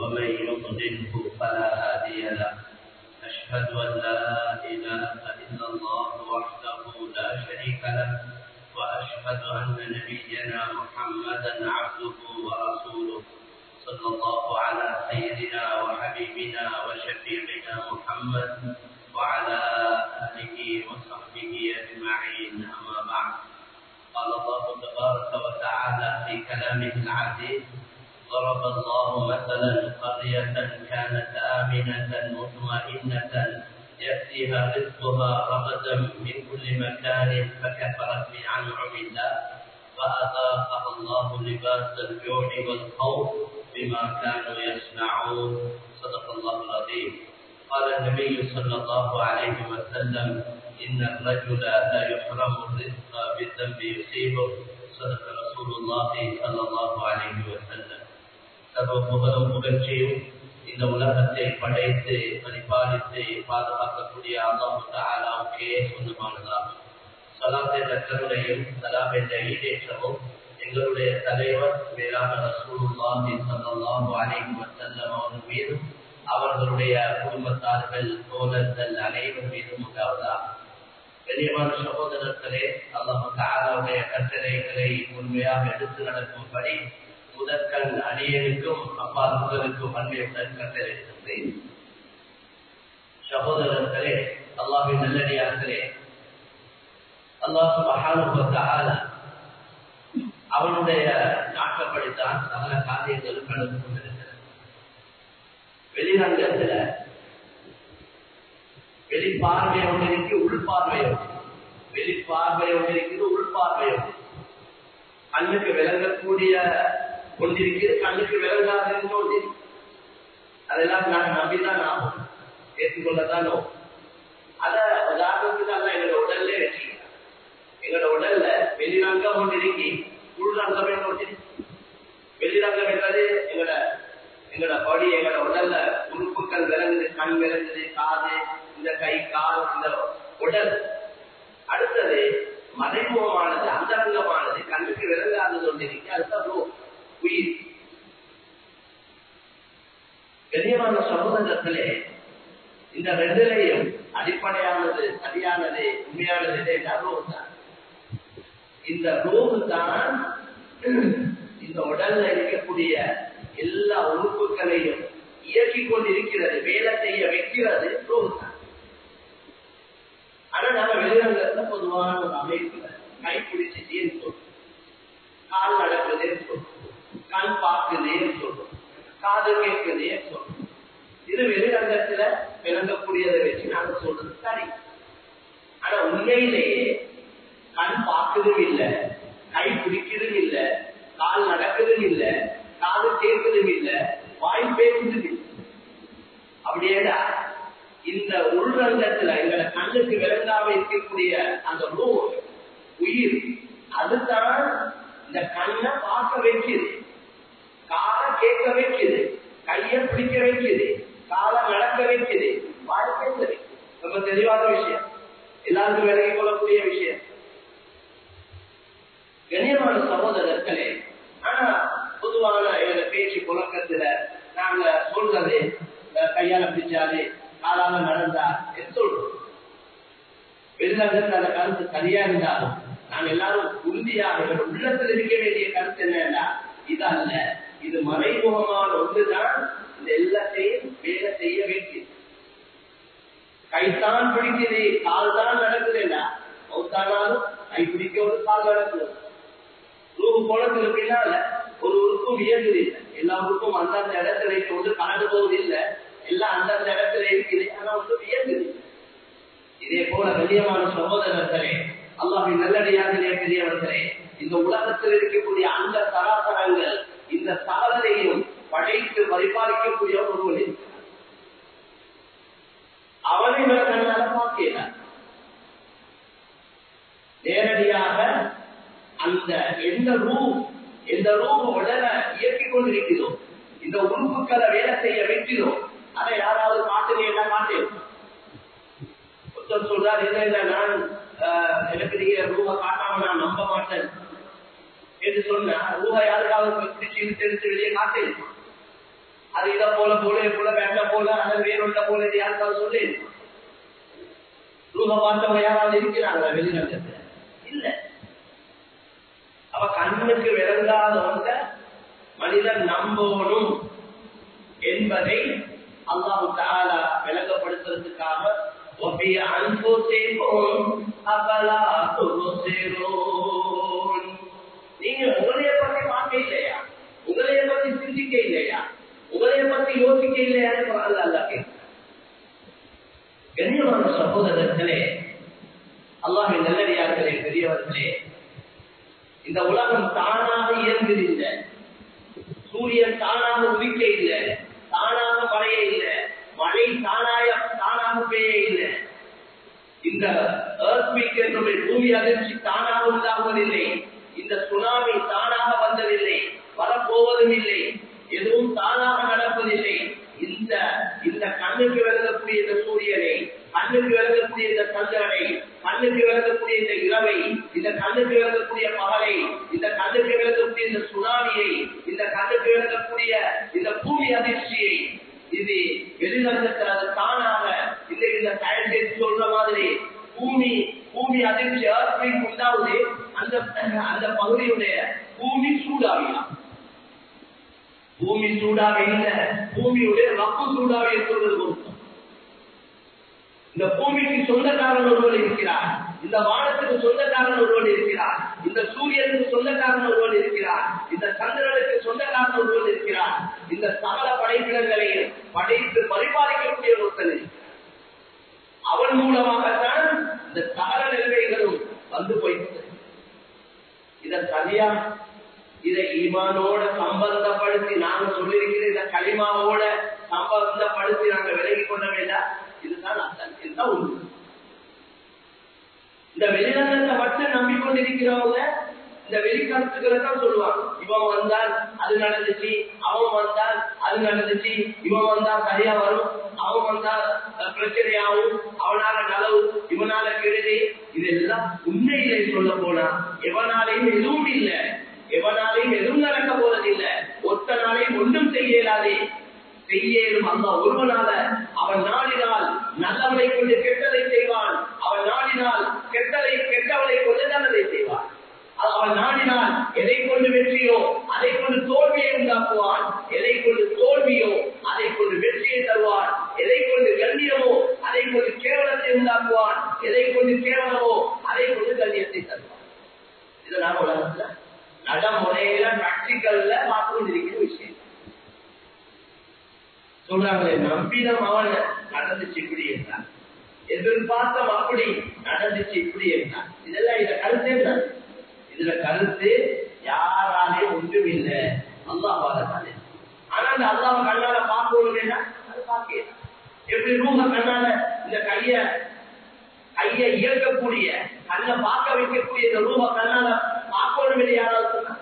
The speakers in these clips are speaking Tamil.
ومن يضلله فلا هادي له أشهد أن لا إله إلا الله وحده لا شريك له وأشهد أن نبينا محمدا عبده ورسوله صلى الله على سيدنا وحبيبنا وشفيعنا محمد وعلى آله وصحبه أجمعين أما بعد قال الله تبارك وتعالى في كلامه العزيز ضرب الله مثلا قرية كانت آمنة مطمئنة يأتيها رزقها رغدا من كل مكان فكفرت بأنعم الله فأذاقها الله لباس الجوع والخوف بما كانوا يصنعون صدق الله العظيم قال النبي صلى الله عليه وسلم إن الرجل لا يحرم الرزق بالذنب يصيبه صدق رسول الله صلى الله عليه وسلم சர்வ புகழும் புகழ்ச்சியும் இந்த உலகத்தை படைத்து பரிபாலித்து பாதுகாக்கக்கூடிய அல்லாஹுக்கே சொந்தமானதாகும் சலாத் என்ற கருணையும் சலாம் என்ற ஈடேற்றமும் எங்களுடைய தலைவர் மேலான ரசூலுல்லாஹி ஸல்லல்லாஹு அலைஹி வஸல்லம் அவர்கள் மீதும் அவர்களுடைய குடும்பத்தார்கள் தோழர்கள் அனைவர் மீதும் உண்டாவதா பெரியமான சகோதரர்களே அல்லாஹு தாலாவுடைய கட்டளைகளை உண்மையாக எடுத்து நடக்கும்படி முதற்கண் அடியனுக்கும் அப்பா உங்களுக்கும் அன்மையுடன் கட்டளையிடுகின்றேன் சகோதரர்களே அல்லாஹின் நல்லடியார்களே அல்லாஹ் மகானுபத்தால அவனுடைய நாட்டப்படித்தான் சகல காரியங்களும் நடந்து கொண்டிருக்கிறது வெளிரங்கத்துல வெளிப்பார்வை ஒன்றிருக்கு உள்பார்வை வெளிப்பார்வை ஒன்றிருக்கிறது உள்பார்வை ஒன்று கண்ணுக்கு விளங்கக்கூடிய ஒன்றிருக்கிறது கண்ணுக்கு விளங்காத ஒன்று அதெல்லாம் நான் நம்பிதான் ஆகும் ஏற்றுக்கொள்ளதான் அத உதாரணத்துக்கு அல்ல எங்களோட உடல்ல வச்சுக்கலாம் எங்களோட உடல்ல வெளிரங்கம் ஒன்று இருக்கி உள்ரங்கம் என்று ஒன்று வெளிரங்கம் என்பது எங்களோட எங்களோட பாடி எங்களோட உடல்ல உறுப்புகள் விளங்குது கண் விளங்குது காது இந்த கை கால் இந்த உடல் அடுத்தது மறைமுகமானது அந்தரங்கமானது கண்ணுக்கு விளங்காதது ஒன்று இருக்கு அதுதான் உயிர் கண்ணியமான சமூகத்திலே இந்த ரெண்டிலையும் அடிப்படையானது சரியானது உண்மையானது ரோகு தான் இந்த ரோகு தான் இந்த உடல்ல இருக்கக்கூடிய எல்லா உறுப்புகளையும் இயக்கிக் கொண்டிருக்கிறது வேலை செய்ய வைக்கிறது ரோகு தான் ஆனா நம்ம வெளிரங்கத்துல பொதுவான ஒரு அமைப்புல கை பிடிச்சிட்டேன்னு சொல்றோம் கால் நடக்குதுன்னு சொல்றோம் கண் பார்க்குதுன்னு சொல்றோம் காது கேட்குதுன்னு சொல்றோம் இது வெளிரங்கத்துல விளங்கக்கூடியதை வச்சு நாங்க சொல்றது சரி ஆனா உண்மையிலேயே கண் பார்க்கறதும் இல்லை கை பிடிக்கிறதும் இல்லை கால் நடக்கிறதும் இல்லை காது கேட்கறதும் இல்லை வாய் பேசுறதும் இல்லை அப்படியேடா இந்த உள்ரங்கத்துல எங்களை கண்ணுக்கு விளங்காம இருக்கக்கூடிய அந்த நூல் உயிர் அதுதான் இந்த கண்ணை பார்க்க வைக்குது காலை கேட்க வைக்குது கைய பிடிக்க வைக்குது காலை நடக்க வைக்குது வாய் பேசுது ரொம்ப தெளிவான விஷயம் எல்லாருக்கும் விலகி கொள்ளக்கூடிய விஷயம் கண்ணியமான சகோதரர்களே ஆனா பொதுவான எங்க பேச்சு புழக்கத்துல நாங்க சொல்றது கையால பிடிச்சாலே காலால நடந்தா சொல்றோம் வெளிநாட்டுல அந்த கருத்து சரியா இருந்தாலும் நாங்க எல்லாரும் உறுதியாக உள்ளத்தில் இருக்க வேண்டிய கருத்து என்னன்னா இது அல்ல இது மறைமுகமான ஒன்றுதான் இந்த எல்லாத்தையும் வேலை செய்ய வேண்டியது கைத்தான் பிடிக்குது கால் தான் நடக்குதுன்னா மௌத்தானாலும் கை பிடிக்கிறது கால் நடக்குது ரூபு குளத்துல பின்னால ஒரு உறுப்பும் இயங்குது இல்லை எல்லா உறுப்பும் அந்தந்த இடத்துல கொண்டு கலந்து போவது இல்லை எல்லாம் அந்தந்த இடத்துல இருக்குது ஆனா ஒன்றும் இயங்குது இதே போல கண்ணியமான சகோதரர்களே அல்லாஹின் நல்லடியார்களே பெரியவர்களே இந்த உலகத்தில் இருக்கக்கூடிய அந்த சராசரங்கள் இந்த சாதனையும் படைத்து பரிபாலிக்கக்கூடிய ஒருவன் அவனை கண்ணால பார்க்கல நேரடியாக அந்த எந்த ரூ எந்த ரூப உடலை இயக்கிக் கொண்டிருக்கிறதோ இந்த உறுப்புக்களை வேலை செய்ய வைக்கிறோம் அதை யாராவது காட்டுனீங்கன்னா காட்டேன் ஒருத்தர் சொல்றார் இல்ல இல்ல நான் எனக்கு நீங்க ரூபா காட்டாம நான் நம்ப மாட்டேன் என்று சொன்னா ரூபா யாருக்காவது பிடிச்சு இழுத்து எடுத்து வெளியே காட்டேன் அது இதை போல போல போல வேண்ட போல அல்லது வேறொண்ட போல இது யாருக்காவது சொல்லி ரூப பார்த்தவங்க யாராவது இருக்கிறாங்களா வெளிநகரத்துல இல்ல அவ கண்ணுக்கு விளங்காதவங்க மனிதன் நம்பணும் என்பதை அல்லாஹு தாலா விளங்கப்படுத்துறதுக்காக وفي أنفسكم أفلا تبصرون நீங்க உங்களைய பத்தி பார்க்க இல்லையா உங்களைய பத்தி சிந்திக்க இல்லையா உங்களைய பத்தி யோசிக்க இல்லையான்னு அல்ல அல்ல கண்ணியமான சகோதரர்களே அல்லாஹின் நல்லடியார்களே பெரியவர்களே இந்த உலகம் தானாக இயங்குதில்லை சூரியன் தானாக உதிக்க இல்லை தானாக மழைய இல்லை மழை தானாய தானாக பெய்ய இல்லை இந்த earthquake என்னுடைய பூமி அதிர்ச்சி தானாக உண்டாகுவதில்லை இந்த சுனாமி தானாக வந்ததில்லை வரப்போவதும் இல்லை எதுவும் தானாக நடப்பதில்லை இந்த இந்த கண்ணுக்கு விளங்கக்கூடிய இந்த சூரியனை கண்ணுக்கு விளங்கக்கூடிய இந்த சந்திரனை கண்ணுக்கு விளங்கக்கூடிய இந்த இரவை இந்த கண்ணுக்கு விளங்கக்கூடிய பகலை இந்த கண்ணுக்கு விளங்கக்கூடிய இந்த சுனாமியை இந்த கண்ணுக்கு விளங்கக்கூடிய இந்த பூமி அதிர்ச்சியை இது வெளிநடக்கிறது அது தானாக இந்த இந்த சயின்டிஸ்ட் சொல்ற மாதிரி பூமி பூமி அதிர்ச்சி earthquake உண்டாவது அந்த அந்த பகுதியுடைய பூமி சூடாகலாம் பூமி சூடாக இல்ல பூமியுடைய ரப்பு சூடாக இருக்கிறது பொருத்தம் இந்த பூமிக்கு சொந்தக்காரன் ஒருவர் இருக்கிறார் இந்த வானத்துக்கு சொந்தக்காரன் ஒருவர் இருக்கிறார் இந்த சூரியனுக்கு சொந்தக்காரன் ஒருவர் இருக்கிறார் இந்த சந்திரனுக்கு சொந்தக்காரன் ஒருவர் இருக்கிறார் இந்த சகல படைப்பிடங்களையும் படைத்து பரிபாலிக்கக்கூடிய ஒருத்தன் இருக்கிறார் அவன் மூலமாகத்தான் இந்த சகல நிலைமைகளும் வந்து போய்விட்டது இத சரியா இதை ஈமானோட சம்பந்தப்படுத்தி நாங்க சொல்லியிருக்கிற இந்த களிமாவோட சம்பந்தப்படுத்தி நாங்க விலகி கொள்ள வேண்டாம் இதுதான் அர்த்தம் இதுதான் உண்மை இந்த வெளிநகரத்தை மட்டும் நம்பிக்கொண்டிருக்கிறவங்க இந்த வெளிக்கருத்துக்களை தான் சொல்லுவாங்க இவன் வந்தால் அது நடந்துச்சு அவன் வந்தால் அது நடந்துச்சு இவன் வந்தா சரியா வரும் அவன் வந்தால் பிரச்சனையாகும் அவனால நலவு இவனால கெடுதி இதெல்லாம் உண்மையிலே சொல்ல போனா எவனாலையும் எதுவும் இல்லை எவனாலையும் எதுவும் நடக்க போறதில்லை ஒத்த நாளையும் ஒன்றும் செய்ய இயலாதே செய்யலும் அந்த ஒருவனால அவன் நாடினால் நல்லவனை கொண்டு கெட்டதை செய்வான் அவன் நாடினால் கெட்டதை கெட்டவனை கொண்டு நல்லதை செய்வான் அவன் நாடினால் எதை கொண்டு வெற்றியோ அதை கொண்டு தோல்வியை உண்டாக்குவான் எதை கொண்டு தோல்வியோ அதை கொண்டு வெற்றியை தருவான் எதை கொண்டு கண்ணியமோ அதை கொண்டு கேவலத்தை உண்டாக்குவான் எதை கொண்டு கேவலமோ அதை கொண்டு கண்ணியத்தை தருவான் இதெல்லாம் உலகத்துல நடைமுறையில பிராக்டிக்கல்ல பார்த்து கொண்டிருக்கிற விஷயம் சொல்றாங்களே நம்பினம் அவன் நடந்துச்சு இப்படி இருந்தான் எதிர்பார்த்தம் அப்படி நடந்துச்சு இப்படி இருந்தான் இதெல்லாம் இத கருத்து என்ன இதுல கருத்து யாராலே ஒன்றும் இல்லை அல்லாஹாலே ஆனா அந்த அல்லாஹ் கண்ணால பார்க்கணும் அது பார்க்க எப்படி ரூப கண்ணால இந்த கைய கைய இயக்கக்கூடிய கண்ணை பார்க்க வைக்கக்கூடிய இந்த ரூப கண்ணால பார்க்கணும் இல்லை யாராவது சொன்னா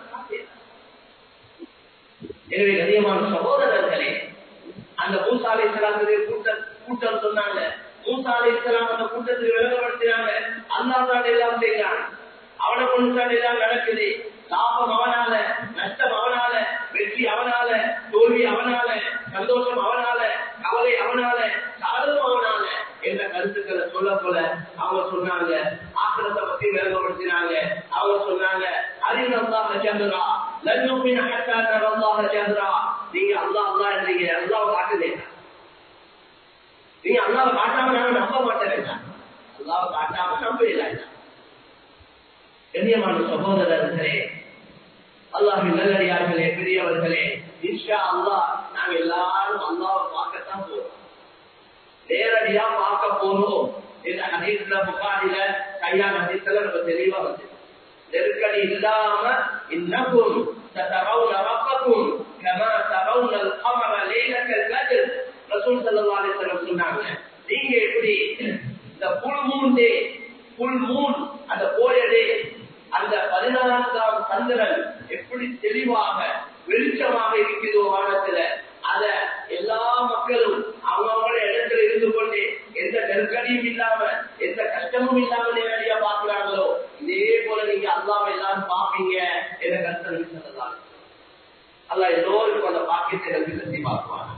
எனவே கண்ணியமான சகோதரர்களே அந்த மூசாலை இஸ்லாமுடைய கூட்டம் கூட்டம் சொன்னாங்க மூசாலை இஸ்லாம் அந்த கூட்டத்துக்கு விளங்கப்படுத்தினாங்க அல்லாதான் எல்லாம் செய்யறான் அவனை கொண்டுதான் எல்லாம் நடக்குது லாபம் அவனால நஷ்டம் அவனால வெற்றி அவனால தோல்வி அவனால சந்தோஷம் அவனால கவலை அவனால சாதகம் அவனால என்ற கருத்துக்களை சொல்ல போல அவங்க சொன்னாங்க ஆக்கிரத்தை பத்தி விளங்கப்படுத்தினாங்க அவங்க சொன்னாங்க அறிவல்லாஹ சந்திரா லன்னுமின் அகத்தான அல்லாஹ சந்திரா நீங்க அல்லா அல்லா இருந்தீங்க அல்லாவை காட்டுதே நீங்க அல்லாவை காட்டாம நாங்க நம்ப மாட்டேன் அல்லாவை காட்டாம நம்பல கண்ணியமான சகோதரர்களே அல்லாஹின் நல்லடியார்களே பெரியவர்களே இன்ஷா அல்லாஹ் நாங்க எல்லாரும் அல்லாவை பார்க்கத்தான் போறோம் நேரடியா பார்க்க போறோம் இந்த ஹதீஸ்ல புகாரில கையால் ஹதீஸ்ல நம்ம தெளிவா வந்து நெருக்கடி இல்லாம இன்னக்கும் تترون ربكم كما ترون القمر ليلة البدر رسول صلى الله عليه وسلم சொன்னாங்க நீங்க எப்படி இந்த புல் மூன் டே புல் மூன் அந்த போயடே அந்த பதினான்காம் சந்திரன் எப்படி தெளிவாக வெளிச்சமாக இருக்கிறதோ வானத்துல அத எல்லா மக்களும் அவங்கவுங்கள இடத்துல இருந்து கொண்டு எந்த நெருக்கடியும் இல்லாம எந்த கஷ்டமும் இல்லாம நேரடியா பாக்குறாங்களோ இதே போல நீங்க அல்லாம எல்லாரும் பாப்பீங்க என்ற கருத்தை சொல்லலாம் அல்ல எல்லோருக்கும் அந்த பாக்கியத்தை எனக்கு செஞ்சு பார்ப்பாங்க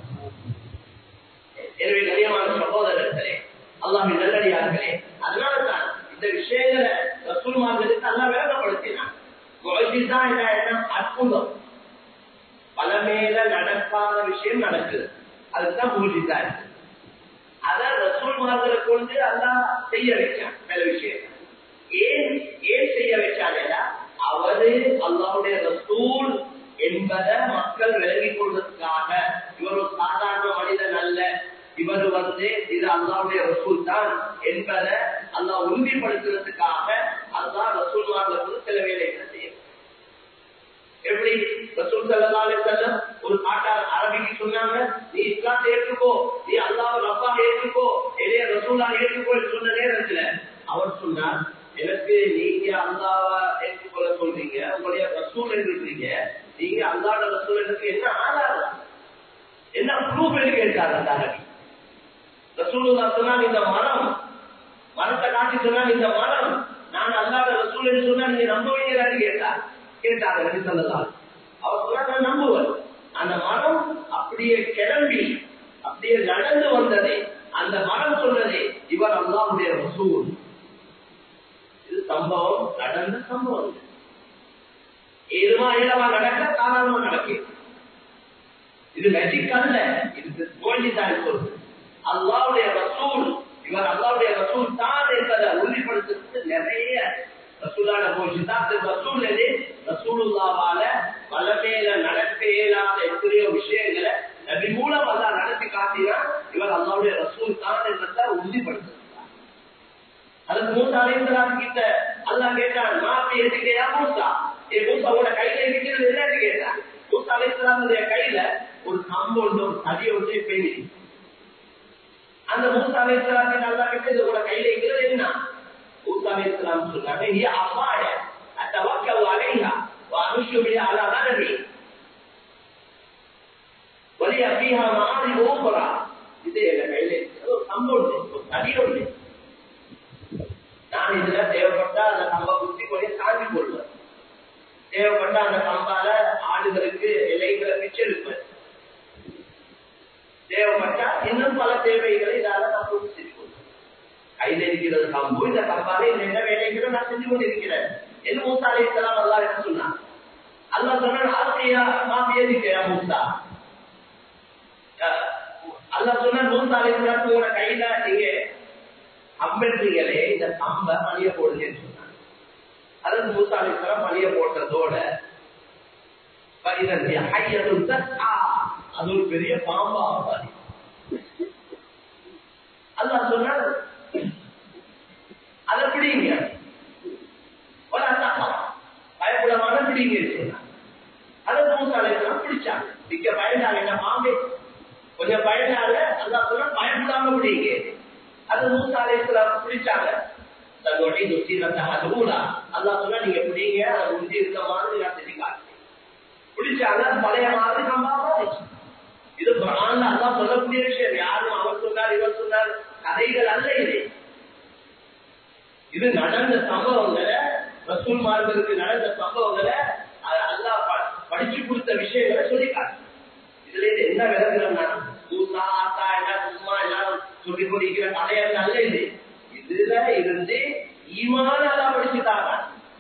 அல்லாஹ் நல்லடியார்களே அதனாலதான் இந்த விஷயங்களை ரசூல்மார்களுக்கு அல்லா விளக்கப்படுத்தினான் முகஜிதா என்ன அற்புதம் பலமேல நடக்காத விஷயம் நடக்குது அதுதான் முகஜிதா இருக்கு அத ரசூல்மார்களை கொண்டு அல்லா செய்ய வைச்சான் சில விஷயம் ஏன் ஏன் செய்ய வச்சானா அவரு அல்லாவுடைய ரசூல் என்பதை மக்கள் விளங்கிக் கொள்வதற்காக இவர் ஒரு சாதாரண மனிதன் அல்ல இவர் வந்து இது அல்லாவுடைய ரசூல் தான் என்பதை அல்லா உறுதிப்படுத்துறதுக்காக அல்லா ரசூல்மார்களுக்கு சில வேலைகளை செய்யும் எப்படி ரசூல் சல்லல்லாஹு செல்லம் ஒரு காட்டார் அரபிக்கு சொன்னாங்க நீ இஸ்லாத்தை ஏற்றுக்கோ நீ அல்லாஹ் ரப்பா ஏற்றுக்கோ என்னைய ரசூலா ஏற்றுக்கோ சொன்ன நேரத்துல அவர் சொன்னார் எனக்கு நீங்க அல்லாவ ஏற்றுக்கொள்ள சொல்றீங்க உங்களுடைய ரசூல் இருக்கிறீங்க நீங்க அல்லாட ரசூல் எனக்கு என்ன ஆதாரம் என்ன ப்ரூஃப் என்று கேட்டார் அந்த அரபி ரசூலுல்லா சொன்னால் இந்த மரம் மரத்தை காட்டி சொன்னால் இந்த மரம் நான் அல்லாத ரசூல் என்று சொன்னா நீங்க நம்புவீங்களான்னு கேட்டார் கேட்டாங்க நபி சொல்லலாம் அவர் சொன்னா நான் நம்புவேன் அந்த மரம் அப்படியே கிளம்பி அப்படியே நடந்து வந்தது அந்த மரம் சொன்னது இவர் அல்லாவுடைய ரசூல் இது சம்பவம் நடந்த சம்பவம் ஏதுமா ஏழமா நடக்க சாதாரணமா நடக்கும் இது மேஜிக் அல்ல இது தோல்விதான் சொல்றது அல்லாவுடைய ரசூல் இவர் அல்லாவுடைய ரசூல் தான் என்பதை உறுதிப்படுத்துறது நிறைய ரசூலான போஷிதான் ரசூல் எது ரசூலுல்லாவால பலமேல நடக்க இயலாத எத்தனையோ விஷயங்களை நபி மூலம் அல்லா நடத்தி காட்டினா இவர் அல்லாவுடைய ரசூல் தான் என்பதை உறுதிப்படுத்துறார் அதுக்கு மூசா அலைந்தலாம் கிட்ட அல்லா கேட்டான் மாப்பி எதுக்கையா மூசா ஏ மூசாவோட கையில இருக்கிறது என்னன்னு கேட்டான் மூசா அலைந்தலாமுடைய கையில ஒரு கம்பு ஒன்று ஒரு தடி ஒன்று பெய்தி அந்த மூசா அலைந்தலாத்தின் அல்லா கிட்ட இதோட கையில இருக்கிறது என்ன மூசா அலைந்தலாம் சொன்னாங்க நீ அப்பாய அத்தவக்கல் அலைஹா وأمشي بها على غنمي ولي فيها معارض أخرى இது எங்க கையில ஒரு கம்பொண்டு ஒரு தடியொண்டு நான் இதுல தேவைப்பட்டா அந்த கம்ப குத்தி கொண்டு சாந்தி கொள்வேன் தேவைப்பட்ட அந்த கம்பால ஆடுகளுக்கு இலைகளை பிச்செடுப்பேன் தேவைப்பட்டா இன்னும் பல தேவைகளை இதால நான் பூர்த்தி செஞ்சு கொள்வேன் கையில இருக்கிறது கம்பு இந்த கம்பால இந்த என்ன வேலைகளை நான் செஞ்சு கொண்டிருக்கிறேன் என்று மூசா அலைத்தலாம் அல்லா என்ன சொன்னான் அல்லா சொன்ன ஆசையா மாத்தியதுக்கையா மூசா அல்லா சொன்ன மூசா அலைத்தலாம் உங்களோட கையில நீங்க அம்பெடுறீங்களே இந்த கம்ப மணிய போடுங்கன்னு சொன்னாங்க அதற்கு மூசா அலைத்தலாம் மணிய போட்டதோட அது ஒரு பெரிய பாம்பா மாறி அல்லா சொன்னார் அதை பிடிங்க பயப்படமான பிடிங்க சொன்னாங்க அதை மூசாலைக்கெல்லாம் பிடிச்சாங்க மிக்க பயந்தாங்க என்ன பாம்பே கொஞ்சம் பயந்தாங்க அல்லா சொன்னா பயப்படாம பிடிங்க அது மூசாலைக்கெல்லாம் பிடிச்சாங்க தங்களுடைய துஷ்டிரத்தை அதுவும் அல்லா சொன்னா நீங்க பிடிங்க அதை முந்தி இருந்த மாதிரி நான் செஞ்சு காட்டுறேன் பிடிச்சாங்க பழைய மாதிரி கம்பாம இது குரான்ல அல்லா சொல்லக்கூடிய விஷயம் யாரும் அவர் சொன்னார் இவர் சொன்னார் கதைகள் அல்ல இது இது நடந்த சம்பவங்களை ரசூல்மார்களுக்கு நடந்த சம்பவங்களை அல்லா படிச்சு கொடுத்த விஷயங்களை சொல்லிக்காட்டு இதுல இது என்ன விளங்குறோம்னா பூசா ஆத்தா என்ன சும்மா எல்லாம் சொல்லி கொண்டிருக்கிற கதையல் அல்ல இது இதுல இருந்து ஈமான அல்லா படிச்சுட்டாங்க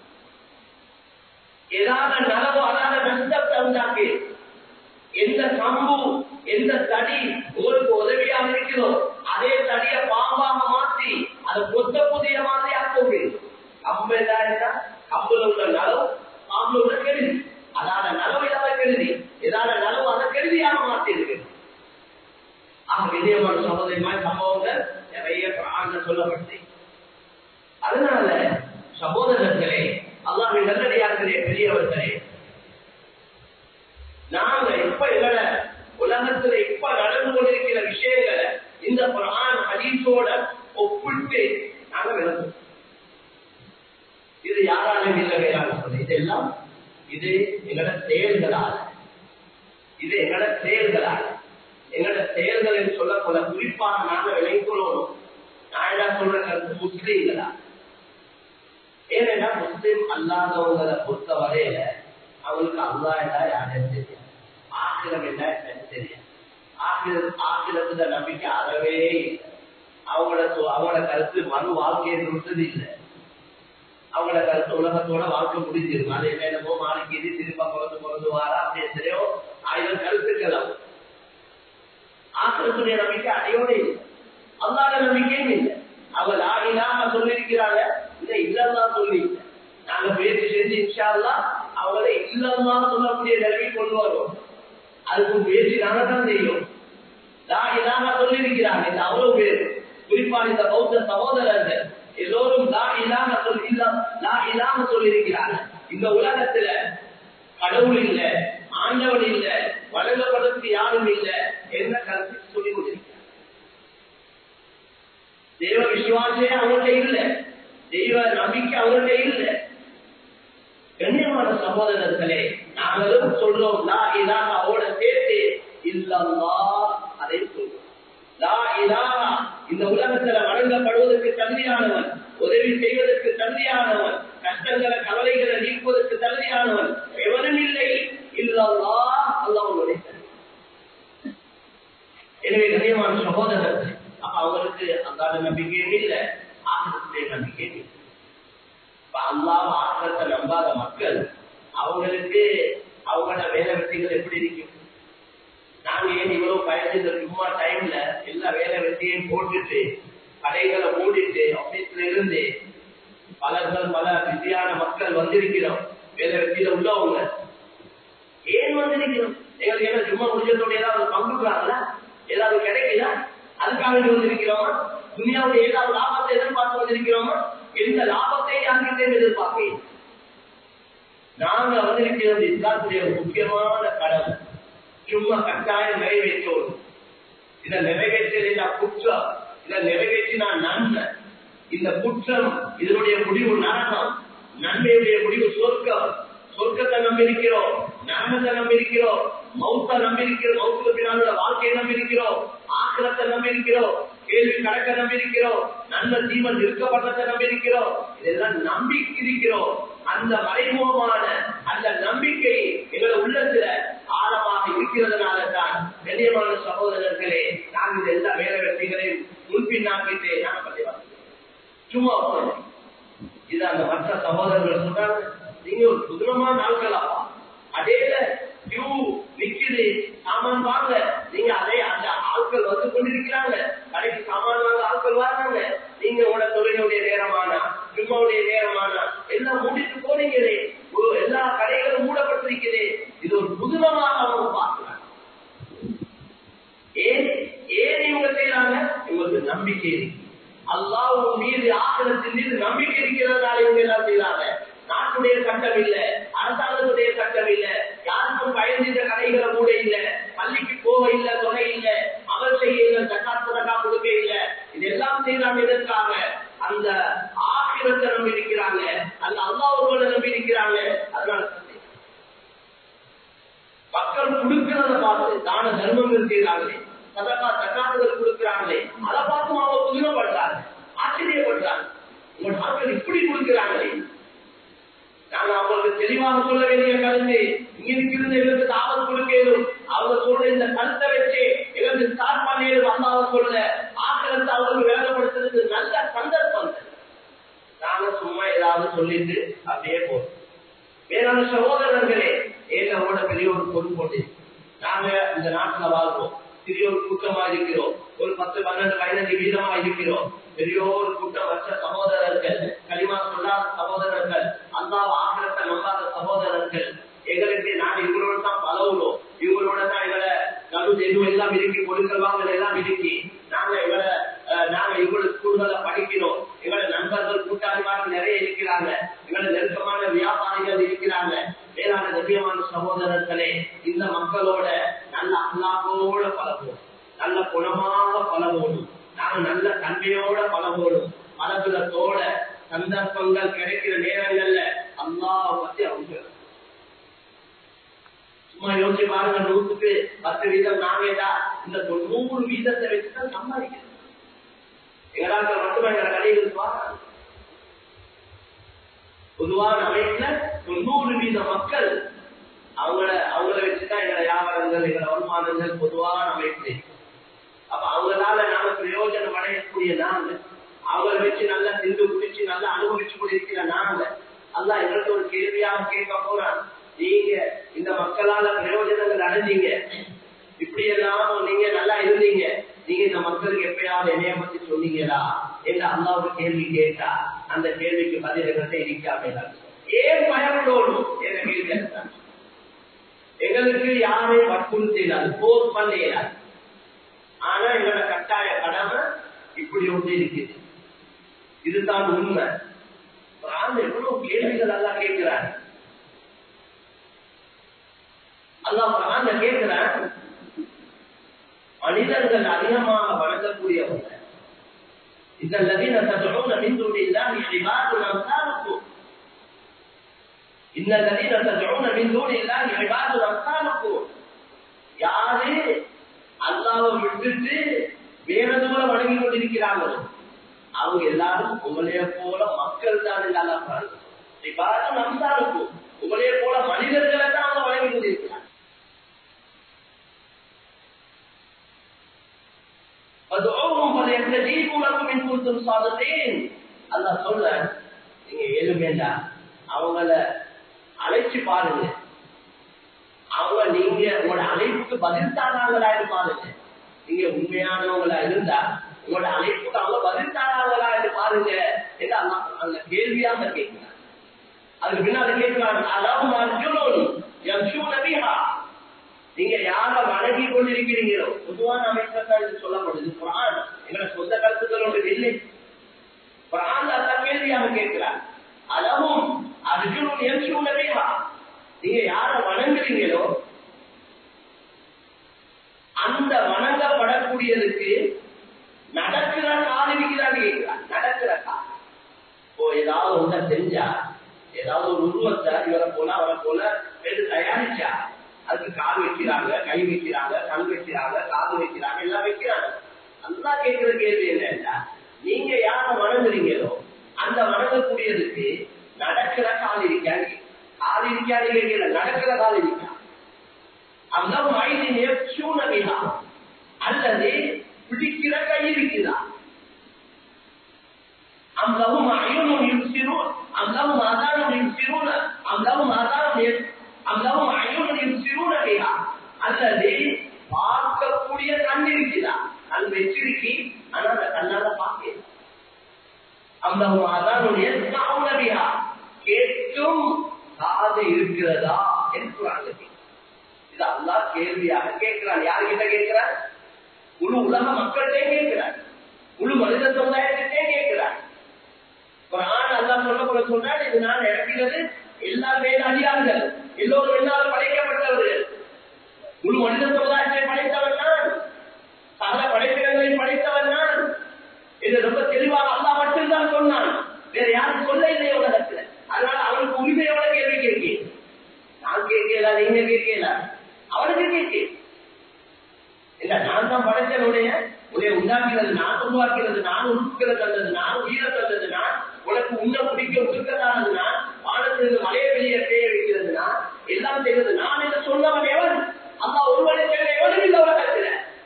ஏதாவது நலவோ அதாவது நஷ்டத்தை உண்டாக்கி எந்த கம்பு எந்த தடி உங்களுக்கு உதவியாக இருக்கிறதோ அதே தடிய பாம்பாக மாற்றி அதை கொத்த புதிய மாதிரி ஆக்கோடு கம்பு எதா கம்புல உள்ள நலவு பாம்புல உள்ள கெடுதி அதான நலவு இல்லாத கெடுதி ஏதான நலவு அதை கெடுதியாக மாற்றி இருக்கு ஆக விஜயமான சகோதரிமான சம்பவங்கள் நிறைய ஆண்டு சொல்லப்பட்டு அதனால சகோதரர்களே அல்லாவின் நல்லடியார்களே பெரியவர்களே நாங்க இப்ப எங்கள உலகத்துல இப்ப நடந்து கொண்டிருக்கிற விஷயங்களை இந்த குரான் ஹதீஸோட ஒப்பிட்டு நாங்க விளக்கும் இது யாராலும் இல்லை வேறாக சொல்ல இதெல்லாம் இது எங்களோட செயல்களால் இது எங்களோட செயல்களால் எங்களோட செயல்கள் என்று சொல்லக்கூட குறிப்பாக நாங்க விளங்கிக் கொள்ளணும் நான் என்ன சொல்ற கருத்து முஸ்லீம்களா ஏன்னா முஸ்லீம் அல்லாதவங்களை பொறுத்த வரையில அவங்களுக்கு அல்லா என்ன யாரும் தெரியாது ஆக்கிரம் என்ன என்னன்னு தெரியாது ஆக்கிர ஆக்கிரத்துல நம்பிக்கை அறவே இல்லை அவங்களோட சொ- அவங்களோட கருத்து மறு வாழ்க்கையை விட்டது இல்லை அவங்களோட கருத்து உலகத்தோட வாழ்க்கை முடிஞ்சிருக்கும் அது என்னென்னமோ நாளைக்கு இது திரும்ப பிறந்து பிறந்து வாரா அப்படி எத்தனையோ ஆயிரம் கருத்துக்கள் அவங்க ஆக்கிரத்துடைய நம்பிக்கை அடையோட இல்லை அல்லாத நம்பிக்கையும் இல்லை அவங்க லா இல்லாம சொல்லியிருக்கிறாங்க இல்ல இல்லதான் சொல்லி இல்லை நாங்க முயற்சி செஞ்சு இன்ஷா அல்லாஹ் அவங்கள இல்லதான் சொல்லக்கூடிய நிலைமை கொண்டு வருவோம் அதுக்கு முயற்சி நாங்க தான் செய்யும் லா இல்லாம சொல்லியிருக்கிறாங்க இந்த அவ்வளவு பேர் குறிப்பா இந்த பௌத்த சகோதரர்கள் எல்லோரும் லா இல்லாம சொல்லி இல்ல லா இல்லாம சொல்லியிருக்கிறாங்க இந்த உலகத்துல கடவுள் இல்ல ஆண்டவன் இல்ல வழங்கப்படுறதுக்கு யாரும் இல்ல என்ன கருத்து சொல்லிக் கொண்டிருக்கிறார் தெய்வ விசுவாசமே அவங்கள்ட்ட இல்ல தெய்வ நம்பிக்கை அவங்கள்ட்ட இல்ல கண்ணியமான சகோதரர்களே நாங்களும் சொல்றோம் லா இலாஹ அவட சேர்த்து இல்லல்லா அதை சொல்றோம் லா இலாஹா இந்த உலகத்துல வழங்கப்படுவதற்கு தகுதியானவன் உதவி செய்வதற்கு தகுதியானவன் கஷ்டங்களை கவலைகளை நீக்குவதற்கு தகுதியானவன் எவனும் இல்லை இல்லல்லா அல்லாஹ்வுடைய தகுதி. எனவே கண்ணியமான சகோதரர்கள் அப்ப அவங்களுக்கு அந்த நம்பிக்கையும் இல்லை ஆசிரியத்துடைய நம்பிக்கையும் இல்லை இப்ப அல்லாஹ் ஆசிரத்தை நம்பாத மக்கள் அவங்களுக்கு அவங்களோட வேலை வெற்றிகள் எப்படி இருக்கும் நாங்க ஏன் இவ்வளவு பயந்து இந்த சும்மா டைம்ல எல்லா வேலை வெற்றியையும் போட்டுட்டு கடைகளை மூடிட்டு ஆபீஸ்ல இருந்து பலர்கள் பல பிஸியான மக்கள் வந்திருக்கிறோம் வேலை வெற்றியில உள்ளவங்க ஏன் வந்திருக்கிறோம் எங்களுக்கு என்ன சும்மா முடிஞ்சதோட ஏதாவது பங்குறாங்களா ஏதாவது கிடைக்குதா அதுக்காக வேண்டி வந்திருக்கிறோமா துணியாவுடைய ஏதாவது லாபத்தை எதிர்பார்த்து வந்திருக்கிறோமா எந்த லாபத்தை யாருக்கிட்டையும் எதிர்பார்க்கிறேன் நாங்க வந்திருக்கிறது இஸ்லாத்துடைய ஒரு முக்கியமான கடமை சும்மா கட்டாயம் நிறைவேற்றோம் இதை நிறைவேற்றினா குற்றம் இதை நிறைவேற்றினா நன்மை இந்த குற்றம் இதனுடைய முடிவு நரகம் நன்மையுடைய முடிவு சொர்க்கம் சொர்க்கத்தை நம்பியிருக்கிறோம் நரகத்தை நம்பியிருக்கிறோம் மௌத்த நம்பியிருக்கிறோம் மௌத்துக்கு பின்னால வாழ்க்கையை நம்பியிருக்கிறோம் ஆக்கிரத்தை நம்பியிருக்கிறோம் கேள்வி கணக்க நம்பியிருக்கிறோம் நல்ல ஜீவன் இருக்கப்பட்டதை நம்பியிருக்கிறோம் இதெல்லாம் நம்பி இருக்கிறோம் அந்த மறைமுகமான அந்த நம்பிக்கை எங்களை உள்ளத்துல ஆழமாக இருக்கிறதுனால தான் கண்ணியமான சகோதரர்களே நாங்கள் இந்த எல்லா வேலை வெற்றிகளையும் முன்பின்னாக்கிட்டு நாங்கள் பதிவாங்க சும்மா உட்கார்ந்து. இது அந்த மற்ற சகோதரர்கள் சொல்றாங்க நீங்க ஒரு சுதரமான நாட்களாப்பா அதேல கியூ நிக்குது சாமான் வாங்க நீங்க அதே அந்த ஆட்கள் வந்து கொண்டிருக்கிறாங்க கடைக்கு சாமான் வாங்க ஆட்கள் வர்றாங்க நீங்க உங்களோட தொழிலுடைய நேரமானா ஜும்மாவுடைய நேரமானா எல்லாம் மூடிட்டு போனீங்களே ஒரு எல்லா கடைகளும் மூடப்பட்டிருக்கிறே இது ஒரு புதுமமாக அவங்க பார்க்கிறாங்க ஏன் ஏன் இவங்க செய்யறாங்க இவங்களுக்கு நம்பிக்கை இருக்கு அல்லாஹ் மீது ஆசிரத்தின் மீது நம்பிக்கை இருக்கிறதுனால இவங்க எல்லாம் செய்யறாங்க நாட்டுடைய சட்டம் இல்ல அரசாங்கத்துடைய சட்டம் இல்ல யாருக்கும் பயந்து இந்த கடைகளை மூட இல்ல பள்ளிக்கு போக இல்ல தொகை இல்ல அமல் செய்ய இல்ல சட்டாத்துறக்கா கொடுக்க இல்ல இதெல்லாம் செய்யறாங்க இதற்காக அந்த ஆசிரத்தை நம்பி இருக்கிறாங்க அந்த அல்லாஹ் நம்பி இருக்கிறாங்க அதனால சந்தேகம். மக்கள் கொடுக்கிறத பார்த்து தான தர்மங்கள் செய்கிறாங்களே சதக்கா தக்காத்துகள் கொடுக்கிறாங்களே அதை பார்த்து அவங்க புதுமைப்படுறாங்க ஆச்சரியப்படுறாங்க உங்க மக்கள் இப்படி கொடுக்கிறாங்களே நாங்க அவங்களுக்கு தெளிவாக சொல்ல வேண்டிய கருத்து இங்க இருக்கிறது எங்களுக்கு ஆபத்து கொடுக்கணும் அவங்க சொல்ற இந்த கருத்தை வச்சு எங்களுக்கு ஸ்டார்ட் பண்ணிடும் அம்மாவை சொல்ல ஆக்கிரத்தை அவங்களுக்கு வேலைப்படுத்துறது நல்ல சந்தர்ப்பம் நாங்க சும்மா ஏதாவது சொல்லிட்டு அப்படியே போறோம் வேறான சகோதரர்களே ஏனோட பெரிய ஒரு பொருள் போட்டு நாங்க இந்த நாட்டுல வாழ்றோம் பெரிய ஒரு கூட்டமா இருக்கிறோம் ஒரு பத்து பன்னெண்டு பதினஞ்சு வீதமா இருக்கிறோம் பெரிய ஒரு கூட்டம் வச்ச சகோதரர்கள் களிமா சொல்லாத சகோதரர்கள் அல்லாஹ் ஆகிரத்தை நம்பாத சகோதரர்கள் எங்களுக்கு நாங்க இவங்களோட தான் பழகுறோம் இவங்களோட தான் எங்களை நடு தெரு எல்லாம் இருக்கு கொடுக்கல் வாங்கல் எல்லாம் இருக்கு நாங்க எங்களை அஹ், நாங்க இவங்களுக்கு ஸ்கூல்களை படிக்கிறோம் எங்களை நண்பர்கள் கூட்டாளிமார்கள் நிறைய இருக்கிறாங்க எங்களை நெருக்கமான வியாபாரிகள் இருக்கிறாங்க வேளாண் கண்ணியமான சகோதரர்களே இந்த மக்களோட நல்ல அல்லாஹோட பழகுவோம் நல்ல குணமாக பழகணும் நாங்க நல்ல தன்மையோட பழகணும் பழகுறதோட சந்தர்ப்பங்கள் கிடைக்கிற நேரங்கள்ல அல்லாஹ் பத்தி அவங்க சும்மா யோசிச்சு பாருங்க நூற்றுக்கு பத்து வீதம் நாங்கேடா இந்த தொண்ணூறு வீதத்தை வச்சுதான் சம்பாதிக்கிறோம் எங்களாக்கள் மட்டுமே எங்களை கடைகளுக்கு வாங்க பொதுவான அமைப்புல தொண்ணூறு வீத மக்கள் அவங்கள அவங்கள வச்சுதான் எங்களை வியாபாரங்கள் எங்களை வருமானங்கள் பொதுவான அமைப்பு அப்ப அவங்களால நாம பிரயோஜனம் அடைய அடையக்கூடிய நாங்க அவங்களை வச்சு நல்லா திண்டு குடிச்சு நல்லா அனுபவிச்சு கொண்டிருக்கிற நாங்க அல்லா எங்களுக்கு ஒரு கேள்வியாக கேட்க போறான் நீங்க இந்த மக்களால பிரயோஜனங்கள் அடைஞ்சீங்க இப்படி எல்லாம் நீங்க நல்லா இருந்தீங்க நீங்க இந்த மக்களுக்கு எப்பயாவது என்னைய பத்தி சொன்னீங்களா என்று அல்லாவுக்கு கேள்வி கேட்டா அந்த கேள்விக்கு பதில் எங்கிட்ட இருக்காம ஏன் பயப்படணும் என்ற கேள்வி அதுதான். எங்களுக்கு யாரை வற்புறுத்தினால் போர் பண்ணையினால் ஆனா எங்களோட கட்டாய கடமை இப்படி ஒன்று இருக்குது இதுதான் உண்மை குரான் எவ்வளவு கேள்விகள் எல்லாம் கேட்கிறார் அல்லாஹ் குரான் கேட்கிறார் மனிதர்கள் அதிகமாக வணங்கக்கூடியவங்க இந்த الذين تدعون من دون الله عباد امثالكم ان الذين تدعون من دون الله عباد امثالكم யாரு அல்லாஹ்வை விட்டுட்டு வேறதுல வணங்கி கொண்டிருக்கிறாங்களோ அவங்க எல்லாரும் உங்களைய போல மக்கள் தான் என்று அல்லாஹ் சொல்றாங்க இவ்வாறு நம்சாருக்கும் உங்களைய போல மனிதர்களை தான் அவங்க வணங்கி கொண்டிருக்கிறாங்க فادعوهم فليستجيبوا لكم ان كنتم صادقين அல்லாஹ் சொல்ற நீங்க ஏழுமேண்டா அவங்கள அழைச்சு பாருங்க அவங்க நீங்க உங்களோட அழைப்புக்கு பதில் தாராங்களா பாருங்க நீங்க உண்மையானவங்களா இருந்தா உங்களோட அழைப்புக்கு அவங்க பதில் தாராங்களா என்று பாருங்க என்று அல்லாஹ் அந்த கேள்வியாக கேட்கிறார் அதுக்கு பின்னால கேட்கிறாங்க அதாவது அர்ஜுனன் யம்சூ நபிஹா நீங்க யார வணங்கி கொண்டிருக்கிறீங்களோ பொதுவான அமைச்சர் தான் இது சொல்லப்படுது குரான் எங்களை சொந்த கருத்துக்கள் ஒன்று இல்லை குரான் அந்த கேள்வியாக கேட்கிறார் அளவும் அர்ஜுனன் எம்சூ நபிஹா நீங்க யார வணங்குறீங்களோ அந்த வணங்கப்படக்கூடியதுக்கு நடக்கிற கால் இருக்கிறான்னு கேட்கிறார் நடக்கிற கால் இப்போ ஏதாவது ஒன்றை செஞ்சா ஏதாவது ஒரு உருவத்தை இவரை போல அவரை போல எடுத்து தயாரிச்சா அதுக்கு கால் வைக்கிறாங்க கை வைக்கிறாங்க கண் வைக்கிறாங்க காது வைக்கிறாங்க எல்லாம் வைக்கிறாங்க நல்லா கேட்கிற கேள்வி என்னன்னா நீங்க யார வணங்குறீங்களோ அந்த வணங்கக்கூடியதுக்கு நடக்கிற கால் இருக்காது கால் இருக்காது கேட்கல நடக்கிற கால் இருக்கா அந்த மைதி நேர்ச்சூனவிதா அல்லது பிடிக்கிற கை இருக்குதா أم لهم أعين يبصرون أم لهم آذان يبصرون أم لهم آذان أم لهم أعين يبصرون بها அல்லது பார்க்கக்கூடிய கண் இருக்குதா கண் வச்சிருக்கி ஆனா அந்த கண்ணால பார்க்க அந்த அதானுடைய சாவுனவியா கேட்கும் காது இருக்கிறதா என்று இது அல்லா கேள்வியாக கேட்கிறான் யாருக்கிட்ட கேட்கிறான் முழு உலக மக்கள்கிட்டே கேட்கிறார் முழு மனித சமுதாயத்திட்டே கேட்கிறார் குரான் அல்லா சொல்ல சொன்னால் இது நான் இறக்கிறது எல்லா மேலாதியார்கள் எல்லோரும் என்னாலும் படைக்கப்பட்டவர்கள் முழு மனித சமுதாயத்தை படைத்தவன் நான் சகல படைப்பிடங்களை படைத்தவன் நான் இது ரொம்ப தெளிவாக அல்லா மட்டும்தான் சொன்னான் வேற யாரும் சொல்ல இல்லையே உலகத்துல அதனால அவனுக்கு உரிமையோட கேள்வி கேட்கிறேன் நான் கேட்கல நீங்க கேட்கல அவனுக்கு கேட்கிறேன் இல்ல நான் தான் படைத்தனுடைய உன்னை உண்டாக்கிறது நான் உருவாக்கிறது நான் உருப்புகிறது தந்தது நான் உயிரை தந்தது நான் உனக்கு உன்ன பிடிக்க உருக்கதானது நான் வானத்திலிருந்து மலையை வெளியே பெய்ய வைக்கிறது நான் எல்லாம் செய்வது நான் என்று சொன்னவன் எவன் அம்மா ஒருவனை செய்த எவனும் இல்லை உலகத்துல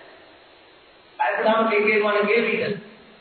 பயப்படாம கேட்கிறமான கேள்விகள்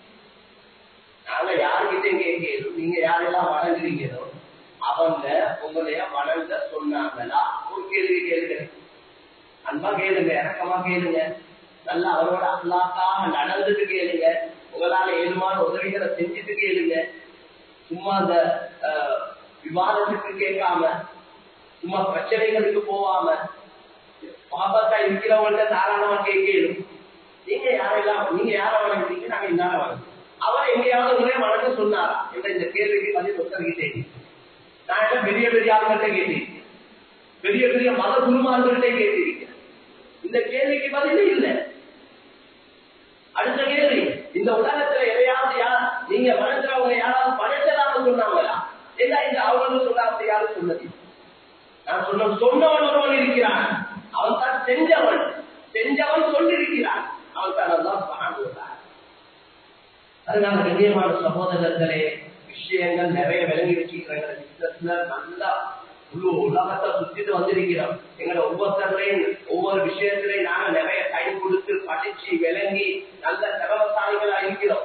நாங்க யாருக்கிட்டையும் கேட்கிறோம் நீங்க யாரெல்லாம் வணங்குறீங்களோ அவங்க உங்களைய வணங்க சொன்னாங்களா ஒரு கேள்வி கேளுங்க அன்பா கேளுங்க இறக்கமா கேளுங்க நல்லா அவரோட அல்லாக்காக நடந்துட்டு கேளுங்க உங்களால ஏழுமான உதவிகளை செஞ்சுட்டு கேளுங்க சும்மா அந்த விவாதத்துக்கு கேட்காம சும்மா பிரச்சனைகளுக்கு போகாம பாபாக்கா இருக்கிறவங்கள்ட்ட தாராளமா கேட்கணும் நீங்க யாரெல்லாம் நீங்க யார வணங்குறீங்க நாங்க இன்னார வணங்குறோம் அவர் எங்கேயாவது ஒரே வணங்க சொன்னாரா என்ற இந்த கேள்விக்கு பதில் ஒத்தர்கிட்டே நான் என்ன பெரிய பெரிய ஆளுகிட்ட கேட்டேன் பெரிய பெரிய மத குருமார்கள்ட்டே கேட்டிருக்கேன் இந்த கேள்விக்கு பதிலே இல்லை அடுத்த கேள்வி இந்த உலகத்துல எதையாவது யார் நீங்க வணங்குறவங்க யாராவது படைச்சதாக சொன்னாங்களா இல்ல இந்த அவங்க சொல்ல அப்படி யாரும் சொன்னது நான் சொன்ன சொன்னவன் ஒருவன் இருக்கிறான் அவன் தான் செஞ்சவன் செஞ்சவன் சொல்லிருக்கிறான் அவன் தான் அதான் பணம் அதனால கண்ணியமான சகோதரர்களே விஷயங்கள் நிறைய விளங்கி வச்சுக்கிறாங்க பிசினஸ்ல நல்லா முழு உலகத்தை சுத்திட்டு வந்திருக்கிறோம் எங்களை ஒவ்வொருத்தரையும் ஒவ்வொரு விஷயத்திலையும் நாங்க நிறைய கை கொடுத்து படிச்சு விளங்கி நல்ல திறமசாலிகளா இருக்கிறோம்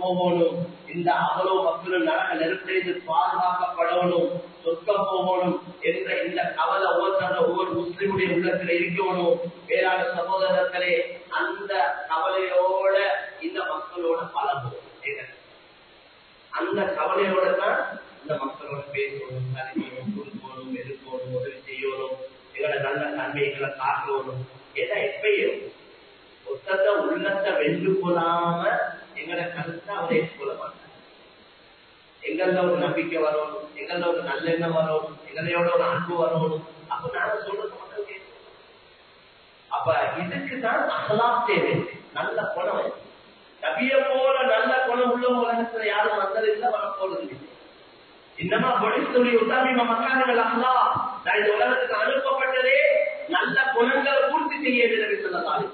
போகணும் இந்த அவ்வளவு மக்களும் நரக நெருப்பிலிருந்து பாதுகாக்கப்படணும் சொர்க்கம் போகணும் என்ற இந்த கவலை ஒவ்வொருத்தர ஒவ்வொரு முஸ்லிமுடைய உள்ளத்துல இருக்கணும் வேளாண் சகோதரர்களே அந்த கவலையோட இந்த மக்களோட பழகும் அந்த கவலையோட தான் இந்த மக்களோட பேசணும் கலைக்கணும் கொடுக்கணும் எதிர்க்கணும் உதவி செய்யணும் எங்களோட நல்ல நன்மைகளை காக்கணும் ஏன்னா எப்பயும் ஒத்தத்த உள்ளத்தை வென்று கொள்ளாம எங்களோட கருத்தை அவரை ஏற்றுக்கொள்ள மாட்டார் எங்கள ஒரு நம்பிக்கை வரணும் எங்கள ஒரு நல்லெண்ணம் வரணும் எங்களையோட ஒரு அன்பு வரணும் அப்ப நாங்க சொல்றது மக்கள் கேட்கணும் அப்ப இதுக்கு தான் அகலா தேவை நல்ல குணம் நபிய போல நல்ல குணம் உள்ள உலகத்துல யாரும் வந்ததில்லை வரப்போறது இல்லை இன்னமா பொடித்துறை உத்தாமிம மக்கானங்கள் அஹ்லா நான் இந்த உலகத்துக்கு அனுப்பப்பட்டதே நல்ல குணங்களை பூர்த்தி செய்ய வேண்டும் சொல்லலாம்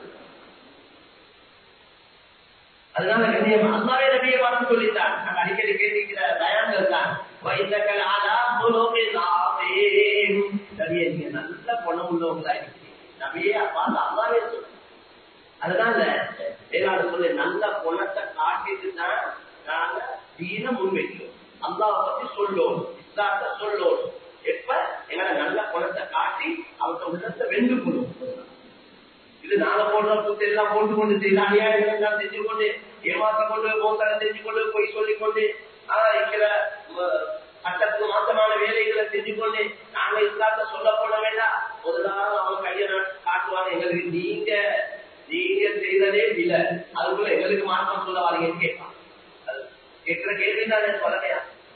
அதனால கண்ணியம் அல்லாவே நபியை பார்த்து சொல்லித்தான் நாங்க அடிக்கடி கேட்டிருக்கிற தயாங்கள் தான் வைத்தக்கல் ஆலா புலோகில் ஆமேன் நபியை நீங்க நல்ல குணம் உள்ளவங்களா இருக்கீங்க நபியே பார்த்து அல்லாவே சொல்லு அதனால வேளாண் சொல்லி நல்ல குணத்தை காட்டிட்டு தான் நாங்க தீன முன்வைக்கிறோம் அல்லாவை பத்தி சொல்லணும் இஸ்லாத்தை சொல்லணும் எப்ப எங்களை நல்ல குணத்தை காட்டி அவங்க உள்ளத்தை வென்று கொள்ளும் இது நாங்க போடுற புத்து எல்லாம் போட்டு கொண்டு செய்யலாம் அநியாயங்கள் எல்லாம் செஞ்சு கொண்டு ஏமாற்ற கொண்டு மோசனை செஞ்சு கொண்டு பொய் சொல்லிக் கொண்டு ஆஹ் இருக்கிற சட்டத்துக்கு மாற்றமான வேலைகளை செஞ்சு கொண்டு நாங்க இஸ்லாத்தை சொல்ல போட வேண்டாம் முதலாவது அவங்க கையை காட்டுவாங்க எங்களுக்கு நீங்க நீங்க செய்ததே இல்ல அதுக்குள்ள எங்களுக்கு மாற்றம் சொல்ல வரீங்கன்னு கேட்பான் கேட்கிற கேள்வி தான் சொல்லலையா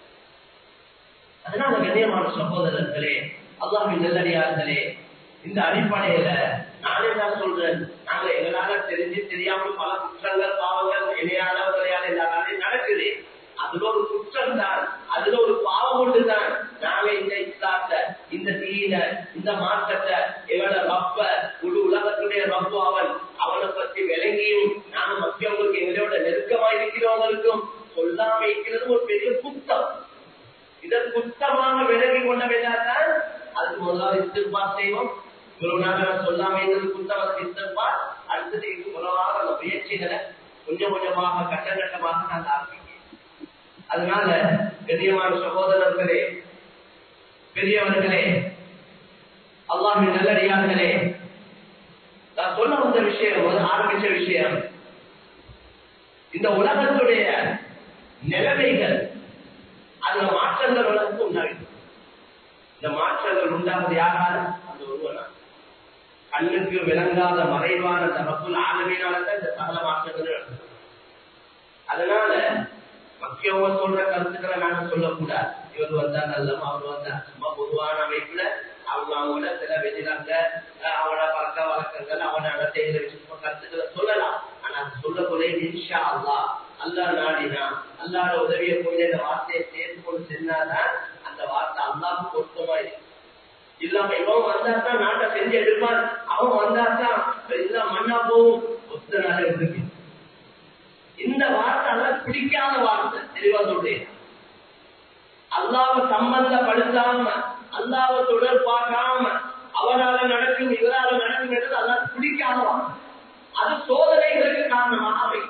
அதனால கண்ணியமான சகோதரர்களே அல்லாவின் நல்லடியார்களே இந்த அடிப்படையில நானே தான் சொல்றேன் நாங்க எங்களால தெரிஞ்சு தெரியாமல் பல குற்றங்கள் பாவங்கள் இணையாதவர்களையால எல்லாராலையும் நடக்குது அதுல ஒரு குற்றம் தான் அதுல ஒரு பாவம் ஒன்றுதான் நாங்க இந்த இஸ்லாத்தை இந்த தீன இந்த மாற்றத்தை எங்களோட ரப்ப முழு உலகத்துடைய ரப்பு அவன் அவனை பத்தி விளங்கியும் நாங்க மற்றவங்களுக்கு எங்களோட நெருக்கமா இருக்கிறவங்களுக்கும் சொல்லாம இருக்கிறது ஒரு பெரிய குத்தம் இதை குத்தமாக விலகி கொண்ட வேண்டாதான் அதுக்கு முதலாவது இஸ்திருப்பா செய்வோம் இவ்வளவு நாள் சொல்லாம இருந்தது குத்தம் அதுக்கு இஸ்திருப்பா அடுத்தது உலகாக அந்த முயற்சிகளை கொஞ்சம் கொஞ்சமாக கட்ட கட்டமாக நாங்கள் ஆரம்பிக்கிறோம் அதனால பெரியமான சகோதரர்களே பெரியவர்களே அல்லாமின் நல்லடியார்களே நான் சொல்ல வந்த விஷயம் ஒரு ஆரம்பிச்ச விஷயம் இந்த உலகத்துடைய நிலைமைகள் அதுல மாற்றங்கள் உலகத்து உண்டாகும் இந்த மாற்றங்கள் உண்டாவது யாரால அந்த ஒருவனா கண்ணுக்கு விளங்காத மறைவான அந்த ரப்புல் ஆளுமையினாலதான் இந்த சகல மாற்றங்கள் நடக்கும் அதனால மக்கியவங்க சொல்ற கருத்துக்களை நாங்க சொல்லக்கூடாது இவர் வந்தா நல்லம் அவர் வந்தா சும்மா பொதுவான அமைப்புல அவங்க அவங்களோட சில வெளிநாங்க அவனோட பழக்க வழக்கங்கள் அவன நடத்தைகளை வச்சு கருத்துக்களை சொல்லலாம் ஆனா சொல்லக்கூடிய இன்ஷா அல்லா அல்லா நாடினா அல்லாட உதவியை கொண்டு இந்த வார்த்தையை சேர்த்து கொண்டு சென்னாதான் அந்த வார்த்தை அல்லாவுக்கு பொருத்தமா இருக்கு இல்லாம இவன் வந்தாதான் நாட்டை செஞ்சு எடுப்பான் அவன் வந்தாதான் எல்லாம் மண்ணா போகும் ஒத்த நாள் இருக்கு இந்த வார்த்தை எல்லாம் பிடிக்காத வார்த்தை தெளிவா சொல்றேன் அல்லாவை சம்பந்தப்படுத்தாம அல்லாவை தொடர் பார்க்காம அவரால நடக்கும் இவரால நடக்கும் என்றது அல்லாஹ் பிடிக்காத வார்த்தை அது சோதனைகளுக்கு காரணமாக அமையும்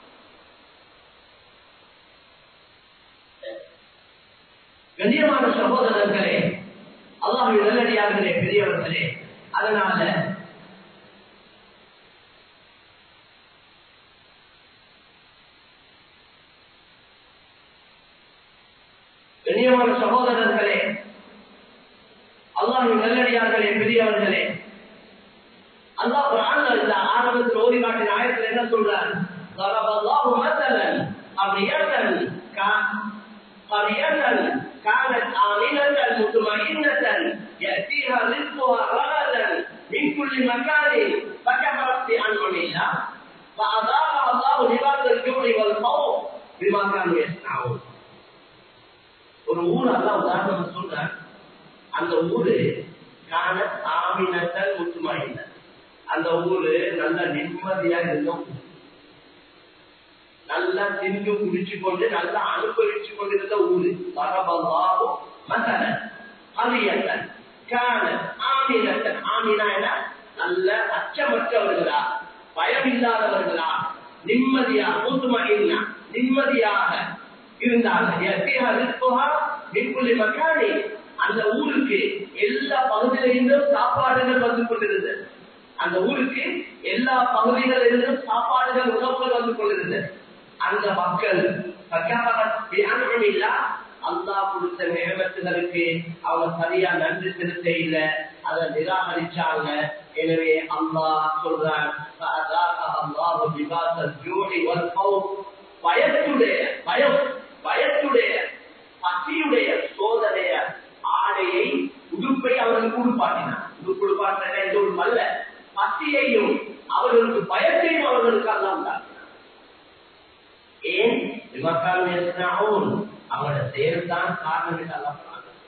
கண்ணியமான சகோதரர்களே அல்லாஹ் நல்லடியார்களே பெரியவர்களே அதனால கண்ணியமான சகோதரர்களே அல்லாஹ் நல்லடியார்களே பெரியவர்களே அல்லாஹ் குரான்ல இந்த ஆரம்பத்தில் ஓதி காட்டின ஆயத்தில் என்ன சொல்றார் ضرب الله مثلا قرية قرية كانت آمنة مطمئنة يأتيها رزقها رغدا من كل مكان فكفرت بأنعم الله فأذاقها الله لباس الجوع والخوف بما كانوا يصنعون ஒரு ஊர் அதான் உதாரணம் சொல்றேன் அந்த ஊரு காண ஆமினத்தல் முத்துமாயின அந்த ஊரு நல்ல நிம்மதியா இருந்தோம் நல்லா தின்று குடிச்சு கொண்டு நல்லா அனுபவிச்சு கொண்டிருந்த ஊரு பரபல்லாவும் மசன அரியத்தன் காண ஆமினத்தன் ஆமினா என நல்ல அச்சமற்றவர்களா பயம் இல்லாதவர்களா நிம்மதியா முத்துமாயினா நிம்மதியாக இருந்தாங்க அந்த ஊருக்கு எல்லா பகுதியிலிருந்தும் சாப்பாடுகள் வந்து கொண்டிருந்தது அந்த ஊருக்கு எல்லா பகுதிகளிலிருந்தும் சாப்பாடுகள் உணவுகள் வந்து கொண்டிருந்தது அந்த மக்கள் அல்லா கொடுத்த நேமத்துகளுக்கு அவங்க சரியா நன்றி செலுத்த இல்ல அதை நிராகரிச்சாங்க எனவே அல்லா சொல்றான் பயத்துடைய பயம் பயத்துடைய பசியுடைய சோதனைய ஆடையை உடுப்பை அவர்களுக்கு உடுப்பாட்டினார் உடுப்பு உடுப்பாட்ட எந்த ஒரு அல்ல பசியையும் அவர்களுக்கு பயத்தையும் அவர்களுக்கு அல்ல உண்டாக்கினார் ஏன் விமக்கால் அவங்களோட செயல்தான் காரணம் என்று அல்ல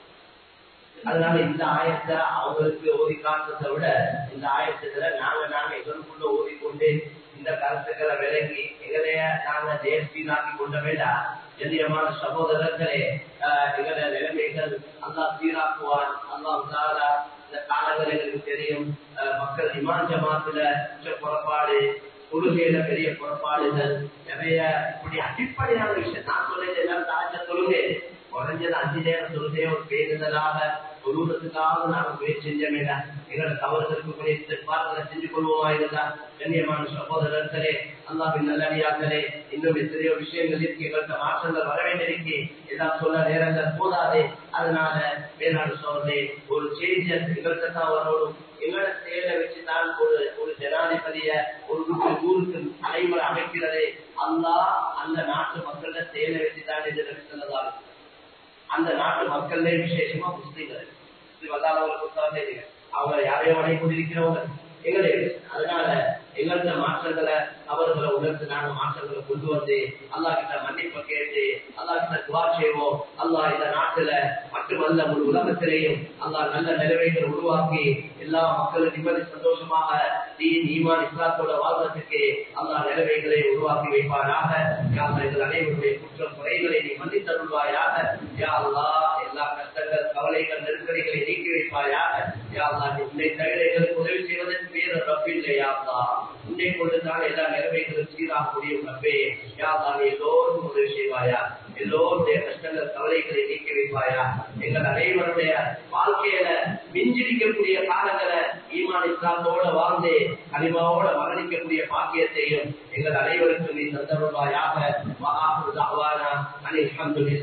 அதனால இந்த ஆயத்தை அவங்களுக்கு ஓதி காட்டுறதை விட இந்த ஆயத்துல நாங்க நாங்க எங்களுக்குள்ள ஓதிக்கொண்டு இந்த கருத்துக்களை விளங்கி எங்களைய நாங்க தேர்ச்சினாக்கி கொண்ட வேண்டாம் கண்ணியமான சகோதரர்களே எங்கள நிலைமைகள் அல்லா சீராக்குவான் அல்லாஹ் தாரா இந்த காலங்கள் எங்களுக்கு தெரியும் மக்கள் இமான் ஜமாத்துல புறப்பாடு தொழுகையில பெரிய புறப்பாடுகள் நிறைய இப்படி அடிப்படையான விஷயம் நான் சொல்ல எல்லாரும் தாஜ தொழுகை குறைஞ்சது அஞ்சு நேரம் தொழுகையை ஒரு பேருதலாக தொழுவதற்காக நாங்க முயற்சி செஞ்ச வேண்டாம் எங்களோட தவறுகளுக்கு முயற்சி பார்க்கல செஞ்சு கொள்வோமா இருந்தா கண்ணியமான சகோதரர்களே அல்லாவின் நல்லடியார்களே இன்னும் எத்தனையோ விஷயங்கள் இருக்கு எங்கள்கிட்ட மாற்றங்கள் வர வேண்டியிருக்கு ஏதாவது சொல்ல நேரங்கள் போதாதே அதனால வேளாண் சோதனை ஒரு சேஞ்ச் எங்கள்கிட்ட தான் வரணும் எங்களோட செயலை வச்சுதான் ஒரு ஒரு ஜனாதிபதிய ஒரு ஊருக்கு தலைமுறை அமைக்கிறது அல்லா அந்த நாட்டு மக்களோட செயலை வச்சுதான் என்று சொல்லலாம் அந்த நாட்டு மக்களே விசேஷமா முஸ்லீம்கள் முஸ்லீம் அல்லாதவங்க புத்தகம் தெரியுங்க அவங்க யாரையும் வணங்கி கொண்டிருக்கிறவங்க எங்களே அதனால எங்கள்கிட்ட மாற்றங்களை அவர்களை உணர்ந்து நாங்க மாற்றங்களை கொண்டு வந்து அல்லா கிட்ட மன்னிப்பு கேட்டு அல்லா கிட்ட துவா செய்வோம் அல்லா இந்த நாட்டுல மட்டுமல்ல ஒரு உலகத்திலேயும் அல்லா நல்ல நிலைமைகள் உருவாக்கி எல்லா மக்களும் நிம்மதி சந்தோஷமாக தீன் ஈமான் இஸ்லாத்தோட வாழ்வதற்கு அல்லா நிலைமைகளை உருவாக்கி வைப்பாராக யார் எங்கள் அனைவருடைய குற்றம் குறைகளை நீ மன்னித்தருள்வாயாக யா அல்லா எல்லா கஷ்டங்கள் கவலைகள் நெருக்கடிகளை நீக்கி வைப்பாயாக யா அல்லா நீ உன்னை தவிர எங்களுக்கு உதவி செய்வதற்கு வேறு ரப்பில்லையா அல்லா உன்னை கொண்டுதான் எல்லா நிலைமைகளும் சீராக முடியும் ரப்பே யா அல்லா நீ எல்லோருக்கும் உதவி செய்வாயா எல்லோருடைய கஷ்டங்கள் கவலைகளை நீக்கி வைப்பாயா எங்கள் அனைவருடைய வாழ்க்கையில மிஞ்சிருக்கக்கூடிய காலங்களை ஈமான் இஸ்லாத்தோட வாழ்ந்து கனிமாவோட மரணிக்கக்கூடிய பாக்கியத்தையும் எங்கள் அனைவருக்கும் நீ தந்தருவாயாக மகாபுரு தாவானா அலி அஹமதுல்லா